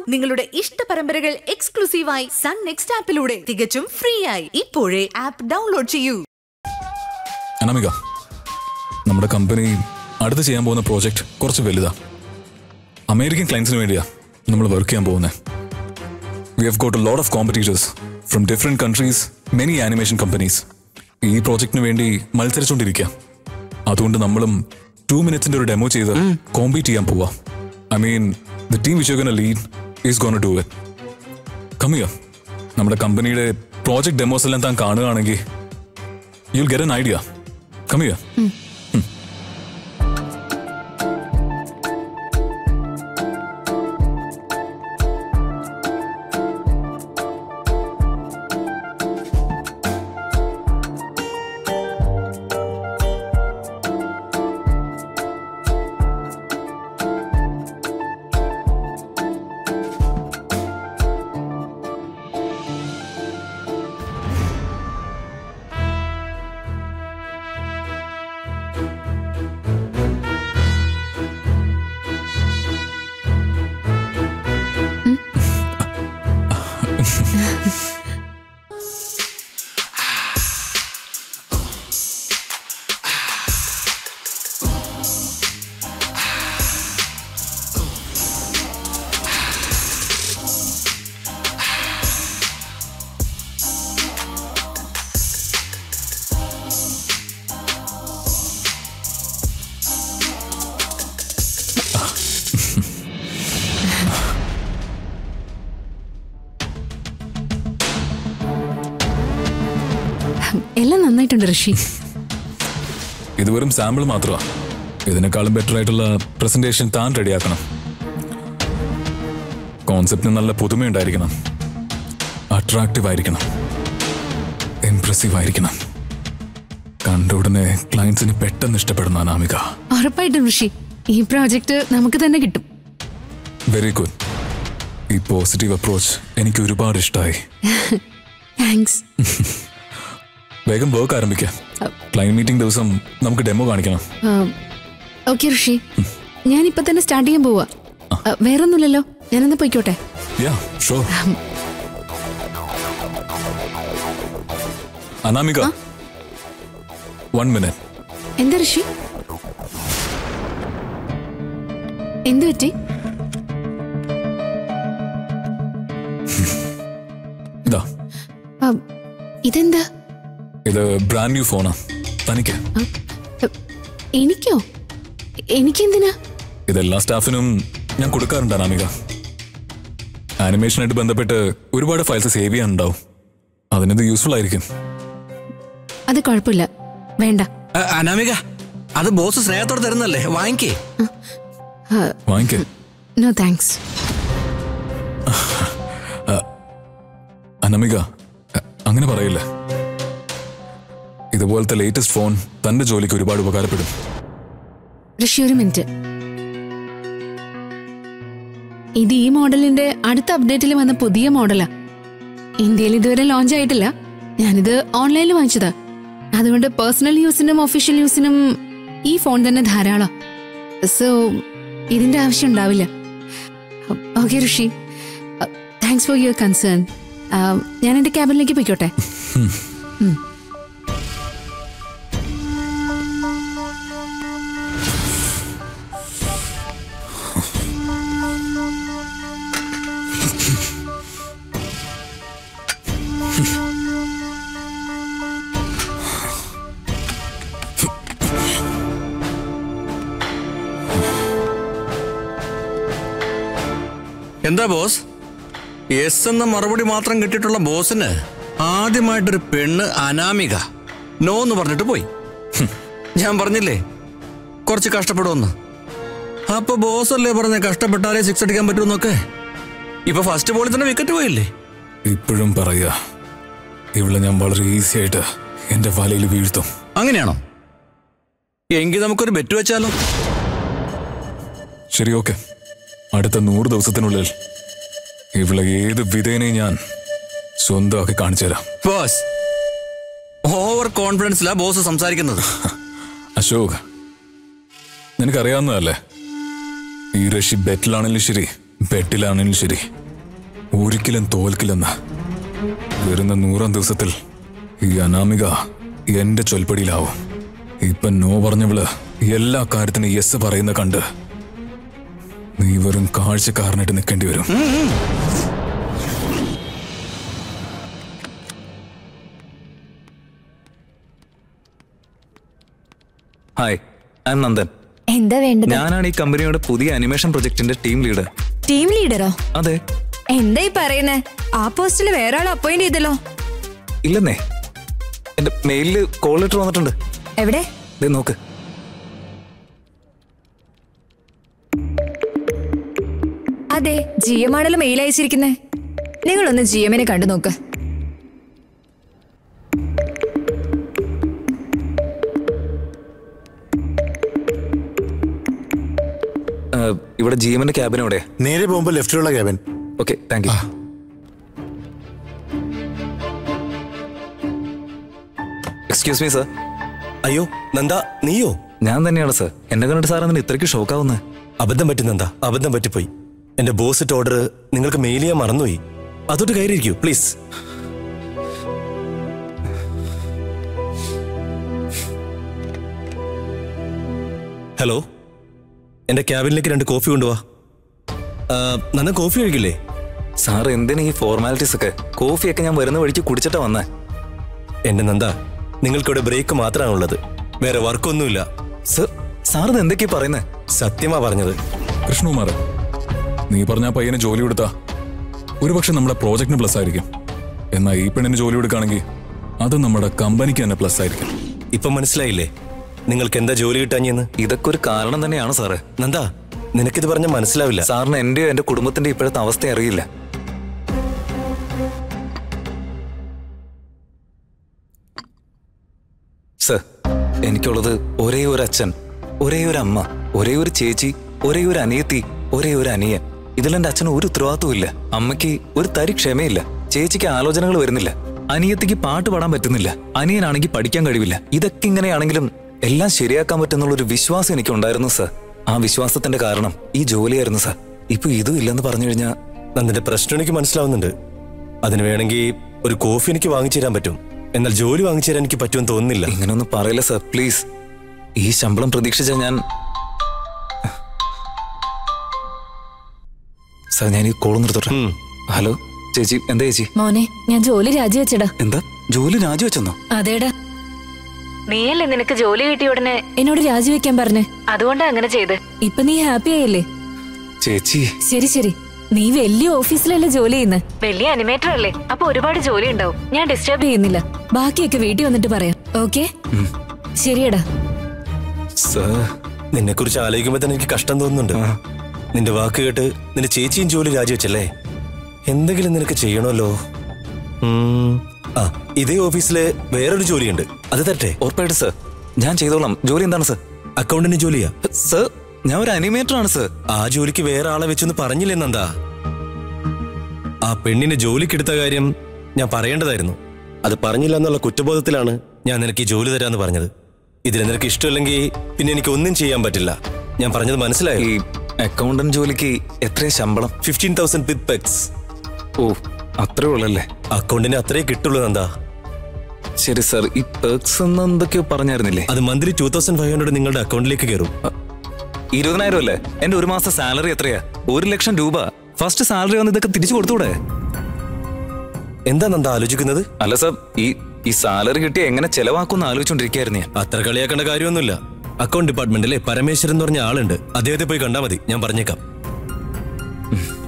നിങ്ങളുടെ ഇഷ്ട പരമ്പരകൾ എക്സ്ക്ലൂസീവായി സൺ നെക്സ്റ്റ് ആപ്പിലൂടെ തികച്ചും ഫ്രീ ആയി ഇപ്പോഴേ ആപ്പ് ഡൗൺലോഡ് ചെയ്യൂ അനാമിക നമ്മുടെ കമ്പനി അടുത്ത് ചെയ്യാൻ പോകുന്ന പ്രോജക്റ്റ് കുറച്ച് വലുതാ അമേരിക്കൻ ക്ലയൻസിന് വേണ്ടിയാ നമ്മൾ വർക്ക് ചെയ്യാൻ പോകുന്നത് we have got a lot of competitors from different countries many animation companies ഈ പ്രോജക്റ്റിന് വേണ്ടി മത്സരിച്ചുകൊണ്ടിരിക്കുക അതുകൊണ്ട് നമ്മളും ടു മിനിറ്റ്സിന്റെ ഒരു ഡെമോ ചെയ്ത് കോമ്പീറ്റ് ചെയ്യാൻ പോവാ I mean the team which gonna lead is gonna do it കമ്മിയോ നമ്മുടെ കമ്പനിയുടെ പ്രോജക്ട് ഡെമോസ് എല്ലാം താൻ കാണുകയാണെങ്കിൽ യുൽ ഗെറ്റ് എൻ ഐഡിയ കമ്മിയോ എല്ലാം നന്നായിട്ടുണ്ട് ഋഷി ഇത് വെറും സാമ്പിൾ മാത്രമാണ് ഇതിനേക്കാളും ബെറ്റർ ആയിട്ടുള്ള പ്രസന്റേഷൻ താൻ റെഡിയാക്കണം കോൺസെപ്റ്റിന് നല്ല പുതുമയുണ്ടായിരിക്കണം അട്രാക്റ്റീവ് ആയിരിക്കണം ഇംപ്രസീവ് ആയിരിക്കണം കണ്ട ഉടനെ ക്ലയൻസിന് പെട്ടെന്ന് ഇഷ്ടപ്പെടുന്ന അനാമിക ഉറപ്പായിട്ടും ഋഷി ഈ പ്രോജക്റ്റ് നമുക്ക് തന്നെ കിട്ടും വെരി ഗുഡ് ഈ പോസിറ്റീവ് അപ്രോച്ച് എനിക്ക് ഒരുപാട് ഇഷ്ടമായി താങ്ക്സ് വേഗം വർക്ക് ആരംഭിക്കാം ക്ലൈൻ മീറ്റിംഗ് ദിവസം നമുക്ക് ഡെമോ കാണിക്കണം ഓക്കെ ഋഷി ഞാൻ ഇപ്പൊ തന്നെ സ്റ്റാർട്ട് ചെയ്യാൻ പോവാ ആ, വേറൊന്നുമില്ലല്ലോ ഞാനെന്നാ പോയിക്കോട്ടെ yeah sure Anamika one minute എന്താ ഋഷി എന്തു പറ്റി ഇതാ ആ, ഇതെന്താ ഇത് ബ്രാൻഡ് ന്യൂ ഫോണാ തനിക്ക് ആ, എനിക്കോ എനിക്കെന്തിനാ ഇതെല്ലാ സ്റ്റാഫിനും ഞാൻ കൊടുക്കാറുണ്ട് അനാമിക ആനിമേഷനായിട്ട് ബന്ധപ്പെട്ട് ഒരുപാട് ഫയൽസ് സേവ് ചെയ്യാനുണ്ടാവും അതിനത് യൂസ്ഫുൾ ആയിരിക്കും അത് കുഴപ്പമില്ല വേണ്ട അ- അനാമിക അത് ബോസ് സ്നേഹത്തോടെ തരുന്നല്ലേ വാങ്ങിക്കേ വാങ്ങിക്കേ നോ താങ്ക്സ് അനാമിക അ- അങ്ങനെ പറയില്ല ഇതുപോലത്തെ ലേറ്റസ്റ്റ് ഫോൺ തന്റെ ജോലിക്ക് ഒരുപാട് ഉപകാരപ്പെടും ഋഷി ഒരു മിനിറ്റ് ഇത് ഈ മോഡലിന്റെ അടുത്ത അപ്ഡേറ്റിൽ വന്ന പുതിയ മോഡലാ ഇന്ത്യയിൽ ഇതുവരെ ലോഞ്ച് ആയിട്ടില്ല ഞാനിത് ഓൺലൈനിൽ വാങ്ങിച്ചതാ അതുകൊണ്ട് പേഴ്സണൽ യൂസിനും ഒഫീഷ്യൽ യൂസിനും ഈ ഫോൺ തന്നെ ധാരാളം സോ ഇതിന്റെ ആവശ്യം ഉണ്ടാവില്ല okay Rishi thanks for your concern ഞാൻ എന്റെ ക്യാബിനിലേക്ക് പോയിക്കോട്ടെ എന്താ ബോസ് എസ് എന്ന മറുപടി മാത്രം കിട്ടിയിട്ടുള്ള ബോസിന് ആദ്യമായിട്ടൊരു പെണ്ണ് അനാമിക നോ എന്ന് പറഞ്ഞിട്ട് പോയി ഹും, ഞാൻ പറഞ്ഞില്ലേ കുറച്ച് കഷ്ടപ്പെടുമെന്ന് അപ്പൊ ബോസ് അല്ലേ പറഞ്ഞ കഷ്ടപ്പെട്ടാലേ സിക്സ് അടിക്കാൻ പറ്റുമെന്നൊക്കെ ഇപ്പൊ ഫസ്റ്റ് ബോളിൽ തന്നെ വിക്കറ്റ് പോയില്ലേ ഇപ്പോഴും പറയാ ഇവിടെ ഞാൻ വളരെ ഈസി ആയിട്ട് എന്റെ വലയിൽ വീഴ്ത്തും അങ്ങനെയാണോ എങ്കിൽ നമുക്കൊരു ബെറ്റ് വെച്ചാലോ ശരി ഓക്കെ അടുത്ത നൂറ് ദിവസത്തിനുള്ളിൽ ഇവിടെ ഏത് വിധേനയും ഞാൻ സ്വന്തമാക്കി കാണിച്ചു തരാം ബോസ് ഓവർ കോൺഫിഡൻസിലാ ബോസ് സംസാരിക്കുന്നത് അശോക് നിനക്കറിയാവുന്നതല്ലേ ഈ റഷി ബെറ്റിലാണെങ്കിലും ശരി ബെറ്റിലാണെങ്കിലും ശരി ഒരിക്കലും തോൽക്കില്ലെന്ന് വരുന്ന നൂറാം ദിവസത്തിൽ ഈ അനാമിക എന്റെ ചൊൽപ്പടിയിലാവും ഇപ്പൊ നോ പറഞ്ഞവള് എല്ലാ കാര്യത്തിനും യെസ് പറയുന്ന കണ്ട് നീ വെറും കാഴ്ചക്കാരനായിട്ട് നിൽക്കേണ്ടി വരും ഹായ് ഐ എം നന്ദൻ എന്താ വേണ്ടത് ഞാനാണ് ഈ കമ്പനിയുടെ പുതിയ അനിമേഷൻ പ്രൊജക്ടിന്റെ ടീം ലീഡർ ടീം ലീഡറോ അതെ എന്താ ഈ പറയുന്നേ ആ പോസ്റ്റിൽ വേറെ ആൾ അപ്പോയിന്റ് ചെയ്തല്ലോ ഇല്ലെന്നേ എന്റെ മെയിലില് കോൾ ലെറ്റർ വന്നിട്ടുണ്ട് എവിടെ ദേ നോക്ക് അതെ ജി എം ആണല്ലോ മെയിൽ അയച്ചിരിക്കുന്നേ നിങ്ങളൊന്ന് ജി എമ്മിനെ കണ്ടു നോക്ക് ആ, ഇവിടെ ജി എമ്മിന്റെ ക്യാബിൻ എവിടെ നേരെ പോകുമ്പോൾ ലെഫ്റ്റിലുള്ള cabin okay thank you excuse me sir അയ്യോ നന്ദ നീയോ ഞാൻ തന്നെയാണ് സർ എന്നെ കണ്ടിട്ട് സാർ എന്തിനാ ഇത്രയ്ക്ക് ഷോക്കാവുന്നത് അബദ്ധം പറ്റി നന്ദ അബദ്ധം പറ്റിപ്പോയി എന്റെ ബോസിറ്റ് ഓർഡർ നിങ്ങൾക്ക് മെയിൽ ചെയ്യാൻ മറന്നുപോയി അതോട്ട് കയറിയിരിക്കൂ പ്ലീസ് ഹലോ എന്റെ ക്യാബിനിലേക്ക് രണ്ട് കോഫി കൊണ്ടുപോവാ ആ, നന്ദൻ കോഫി കഴിക്കില്ലേ സാർ എന്തിനാ ഈ ഫോർമാലിറ്റീസ് ഒക്കെ കോഫിയൊക്കെ ഞാൻ വരുന്ന വഴിക്ക് കുടിച്ചിട്ടാ വന്നേ എന്റെ നന്ദ നിങ്ങൾക്കിവിടെ ബ്രേക്ക് മാത്രമാണുള്ളത് വേറെ വർക്കൊന്നുമില്ല സർ സാർ ഇത് എന്തൊക്കെയാ പറയുന്നത് സത്യമാ പറഞ്ഞത് കൃഷ്ണകുമാർ നീ പറഞ്ഞ ആ പയ്യന് ജോലി കൊടുത്താ ഒരുപക്ഷെ നമ്മുടെ പ്രോജക്റ്റിന് പ്ലസ് ആയിരിക്കും എന്നാൽ ഈ പെണ്ണിന് ജോലി കൊടുക്കുകയാണെങ്കിൽ അത് നമ്മുടെ കമ്പനിക്ക് തന്നെ പ്ലസ് ആയിരിക്കും ഇപ്പൊ മനസ്സിലായില്ലേ നിങ്ങൾക്ക് എന്താ ജോലി കിട്ടാഞ്ഞെന്ന് ഇതൊക്കെ ഒരു കാരണം തന്നെയാണ് സാറേ നന്ദ നിനക്കിത് പറഞ്ഞ മനസ്സിലാവില്ല സാറിന് എന്റെയോ എന്റെ കുടുംബത്തിന്റെ ഇപ്പോഴത്തെ അവസ്ഥ അറിയില്ല സർ എനിക്കുള്ളത് ഒരേ ഒരു അച്ഛൻ ഒരേ ഒരു അമ്മ ഒരേ ഒരു ചേച്ചി ഒരേ ഒരു അനിയത്തി ഒരേ ഒരു അനിയൻ ഇതിലെന്റെ അച്ഛന് ഒരു ഉത്തരവാദിത്വം ഇല്ല അമ്മയ്ക്ക് ഒരു തരി ക്ഷമയില്ല ചേച്ചിക്ക് ആലോചനകൾ വരുന്നില്ല അനിയത്തിക്ക് പാട്ട് പാടാൻ പറ്റുന്നില്ല അനിയനാണെങ്കിൽ പഠിക്കാൻ കഴിവില്ല ഇതൊക്കെ ഇങ്ങനെയാണെങ്കിലും എല്ലാം ശരിയാക്കാൻ പറ്റുന്നുള്ള ഒരു വിശ്വാസം എനിക്കുണ്ടായിരുന്നു സർ ആ വിശ്വാസത്തിന്റെ കാരണം ഈ ജോലിയായിരുന്നു സർ ഇപ്പൊ ഇതും ഇല്ലെന്ന് പറഞ്ഞു കഴിഞ്ഞാൽ നന്ദിന്റെ പ്രശ്നം എനിക്ക് മനസ്സിലാവുന്നുണ്ട് അതിന് വേണമെങ്കിൽ ഒരു കോഫി എനിക്ക് വാങ്ങിച്ചു തരാൻ പറ്റും എന്നാൽ ജോലി വാങ്ങിച്ചു തരാൻ എനിക്ക് പറ്റുമെന്ന് തോന്നുന്നില്ല ഇങ്ങനൊന്നും പറയില്ല സർ പ്ലീസ് ഈ ശമ്പളം പ്രതീക്ഷിച്ച ഞാൻ സർ ഞാൻ ഈ കോൾ നിർത്തോട്ടെ ഉം. ഹലോ ചേച്ചി എന്താ ചേച്ചി മോനെ ഞാൻ ജോലി രാജിവെച്ചടാ എന്താ ജോലി രാജിവെച്ചെന്നോ അതേടാ നീയല്ലേ നിനക്ക് ജോലി കിട്ടിയ ഉടനെ എന്നോട് രാജിവെക്കാൻ പറഞ്ഞേ അതുകൊണ്ടാ അങ്ങനെ ചെയ്ത് ഇപ്പൊ നീ ഹാപ്പി ആയില്ലേ ചേച്ചി ശരി ശരി നീ വലിയ ഓഫീസിലല്ലേ ജോലി ചെയ്യുന്നത് വലിയ അനിമേറ്റർ അല്ലേ അപ്പൊ ഒരുപാട് ജോലി ഉണ്ടാവും ഞാൻ ഡിസ്റ്റർബ് ചെയ്യുന്നില്ല ബാക്കിയൊക്കെ വീട്ടിൽ വന്നിട്ട് പറയാം ഓക്കെ ശരിയടാ സർ നിന്നെ കുറിച്ച് ആലോചിക്കുമ്പോ തന്നെ എനിക്ക് കഷ്ടം തോന്നുന്നുണ്ട് നിന്റെ വാക്ക് കേട്ട് നിന്റെ ചേച്ചിയും ജോലി രാജിവെച്ചല്ലേ എന്തെങ്കിലും നിനക്ക് ചെയ്യണമല്ലോ ഉം. ആ ഇതേ ഓഫീസില് വേറൊരു ജോലിയുണ്ട് അത് തരട്ടെ ഉറപ്പായിട്ട് സർ ഞാൻ ചെയ്തോളാം ജോലി എന്താണ് സർ അക്കൗണ്ടിന് ജോലിയാ സർ ഞാൻ ഒരു അനിമേറ്റർ ആണ് സർ ആ ജോലിക്ക് വേറെ ആളെ വെച്ചൊന്ന് പറഞ്ഞില്ലേ നന്ദാ ആ പെണ്ണിനെ ജോലിക്കെടുത്ത കാര്യം ഞാൻ പറയേണ്ടതായിരുന്നു അത് പറഞ്ഞില്ല എന്നുള്ള കുറ്റബോധത്തിലാണ് ഞാൻ നിനക്ക് ഈ ജോലി തരാന്ന് പറഞ്ഞത് ഇതിൽ നിനക്ക് ഇഷ്ടമില്ലെങ്കിൽ പിന്നെ എനിക്ക് ഒന്നും ചെയ്യാൻ പറ്റില്ല ഞാൻ പറഞ്ഞത് മനസ്സിലായി ഈ അക്കൗണ്ടന്റ് ജോലിക്ക് എത്രയാ ശമ്പളം ഫിഫ്റ്റീൻ തൗസൻഡ് വിത്ത് പെക്സ് ഓ അത്രേ ഉള്ളല്ലേ അക്കൗണ്ടിന് അത്രേ കിട്ടുള്ളൂ നന്ദാ ശരി സർ ഈ പെർക്സ് എന്ന് എന്തൊക്കെയോ പറഞ്ഞായിരുന്നില്ലേ അത് monthly two thousand five hundred നിങ്ങളുടെ അക്കൗണ്ടിലേക്ക് കയറും ഇരുപതിനായിരം അല്ലേ എന്റെ ഒരു മാസത്തെ സാലറി എത്രയാ ഒരു ലക്ഷം രൂപ ഫസ്റ്റ് സാലറി വന്ന് ഇതൊക്കെ തിരിച്ചു കൊടുത്തൂടെ എന്താ നന്ദ ആലോചിക്കുന്നത് അല്ല സർ ഈ ഈ സാലറി കിട്ടിയ എങ്ങനെ ചെലവാക്കുമെന്ന് ആലോചിച്ചോണ്ടിരിക്കായിരുന്നു ഞാൻ അത്ര കളിയാക്കേണ്ട കാര്യമൊന്നുമില്ല അക്കൗണ്ട് ഡിപ്പാർട്ട്മെന്റിലെ പരമേശ്വരൻ എന്ന് പറഞ്ഞ ആളുണ്ട് അദ്ദേഹത്തെ പോയി കണ്ടാൽ മതി ഞാൻ പറഞ്ഞേക്കാം